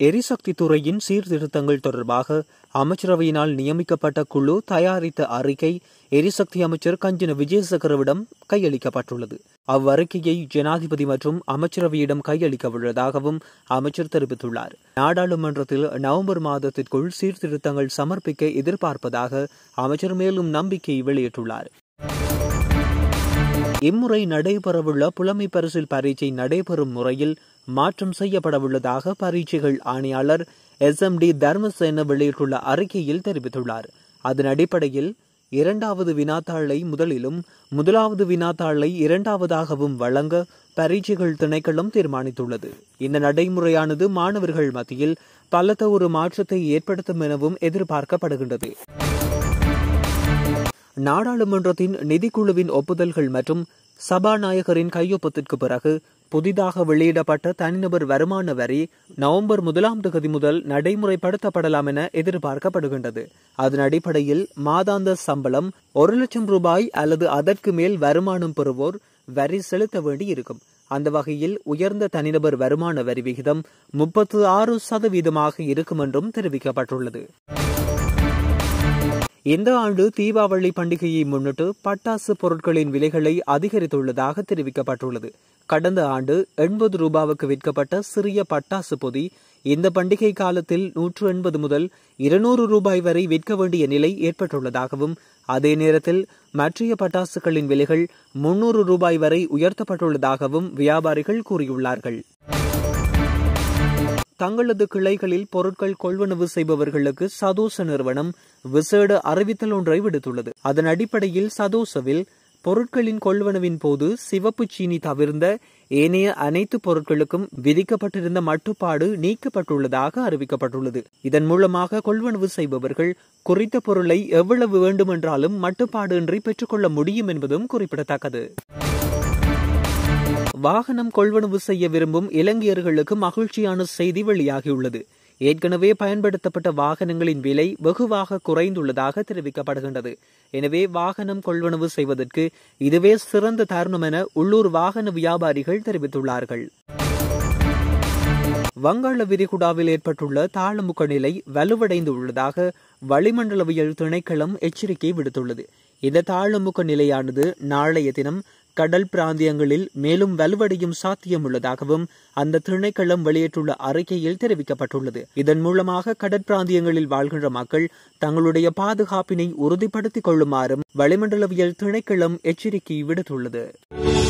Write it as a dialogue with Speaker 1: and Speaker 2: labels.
Speaker 1: எரிசக்தி துறையின் சீர்திருத்தங்கள் தொடர்பாக அமைச்சரவையினால் நியமிக்கப்பட்ட குழு தயாரித்த அறிக்கை எரிசக்தி அமைச்சர் கஞ்சன விஜயசேகரவிடம் கையளிக்கப்பட்டுள்ளது அவ்வறிக்கையை ஜனாதிபதி மற்றும் அமைச்சரவையிடம் கையளிக்க உள்ளதாகவும் அமைச்சர் தெரிவித்துள்ளார் நாடாளுமன்றத்தில் நவம்பர் மாதத்திற்குள் சீர்திருத்தங்கள் சமர்ப்பிக்க எதிர்பார்ப்பதாக அமைச்சர் மேலும் நம்பிக்கை வெளியிட்டுள்ளார் இம்முறை நடைபெறவுள்ள புலமை பரிசில் பரீட்சை நடைபெறும் முறையில் மாற்றம் செய்யப்படவுள்ளதாக பரீட்சைகள் ஆணையாளர் எஸ் எம் டி தர்மசேன வெளியிட்டுள்ள அறிக்கையில் தெரிவித்துள்ளார் அதன் அடிப்படையில் இரண்டாவது வினாத்தாளை முதலிலும் முதலாவது வினாத்தாளை இரண்டாவதாகவும் வழங்க பரீட்சைகள் திணைக்களம் தீர்மானித்துள்ளது இந்த நடைமுறையானது மாணவர்கள் மத்தியில் பலத்த ஒரு மாற்றத்தை ஏற்படுத்தும் எனவும் எதிர்பார்க்கப்படுகின்றது நாடாளுமன்றத்தின் நிதிக்குழுவின் ஒப்புதல்கள் மற்றும் சபாநாயகரின் கையொப்பத்திற்கு பிறகு புதிதாக வெளியிடப்பட்ட தனிநபர் வருமான வரி நவம்பர் முதலாம் தேதி முதல் நடைமுறைப்படுத்தப்படலாம் என எதிர்பார்க்கப்படுகின்றது அதன் அடிப்படையில் மாதாந்த சம்பளம் ஒரு லட்சம் ரூபாய் அல்லது அதற்கு மேல் வருமானம் பெறுவோர் வரி செலுத்த வேண்டி இருக்கும் அந்த வகையில் உயர்ந்த தனிநபர் வருமான வரி விகிதம் முப்பத்து ஆறு சதவீதமாக இருக்கும் என்றும் தெரிவிக்கப்பட்டுள்ளது இந்த ஆண்டு தீபாவளி பண்டிகையை முன்னிட்டு பட்டாசு பொருட்களின் விலைகளை அதிகரித்துள்ளதாக தெரிவிக்கப்பட்டுள்ளது கடந்த ஆண்டு எண்பது ரூபாவுக்கு விற்கப்பட்ட சிறிய பட்டாசு பொதி இந்த பண்டிகை காலத்தில் நூற்று எண்பது முதல் இருநூறு ரூபாய் வரை விற்க வேண்டிய நிலை ஏற்பட்டுள்ளதாகவும் அதே நேரத்தில் மற்றைய பட்டாசுகளின் விலைகள் முன்னூறு ரூபாய் வரை உயர்த்தப்பட்டுள்ளதாகவும் வியாபாரிகள் கூறியுள்ளார்கள் தங்களது கிளைகளில் பொருட்கள் கொள்வனவு செய்பவர்களுக்கு சதோச நிறுவனம் விசேட அறிவித்தல் ஒன்றை விடுத்துள்ளது அதன் அடிப்படையில் சதோசவில் பொருட்களின் கொள்வனவின் போது சிவப்பு சீனி தவிர்ந்த ஏனைய அனைத்து பொருட்களுக்கும் விதிக்கப்பட்டிருந்த மட்டுப்பாடு நீக்கப்பட்டுள்ளதாக அறிவிக்கப்பட்டுள்ளது இதன் மூலமாக கொள்வனவு செய்பவர்கள் குறித்த பொருளை எவ்வளவு வேண்டுமென்றாலும் மட்டுப்பாடு இன்றி பெற்றுக்கொள்ள முடியும் என்பதும் குறிப்பிடத்தக்கது வாகனம் கொள்வனவு செய்ய விரும்பும் இலங்கையர்களுக்கு மகிழ்ச்சியான செய்தி வெளியாகியுள்ளது ஏற்கனவே பயன்படுத்தப்பட்ட வாகனங்களின் விலை வெகுவாக குறைந்துள்ளதாக தெரிவிக்கப்படுகின்றது எனவே வாகனம் கொள்வனவு செய்வதற்கு இதுவே சிறந்த தருணம் என உள்ளூர் வாகன வியாபாரிகள் தெரிவித்துள்ளார்கள் வங்காள விரிகுடாவில் ஏற்பட்டுள்ள தாளமுக நிலை வலுவடைந்து உள்ளதாக வளிமண்டலவியல் திணைக்களம் எச்சரிக்கை விடுத்துள்ளது இந்த தாளமுக நிலையானது நாளைய தினம் கடல் பிராந்தியங்களில் மேலும் வலுவடையும் சாத்தியம் உள்ளதாகவும் அந்த திணைக்களம் வெளியிட்டுள்ள அறிக்கையில் தெரிவிக்கப்பட்டுள்ளது இதன் மூலமாக கடற்பிராந்தியங்களில் வாழ்கின்ற மக்கள் தங்களுடைய பாதுகாப்பினை உறுதிப்படுத்திக் கொள்ளுமாறும் வளிமண்டலவியல் திணைக்களம் எச்சரிக்கை விடுத்துள்ளது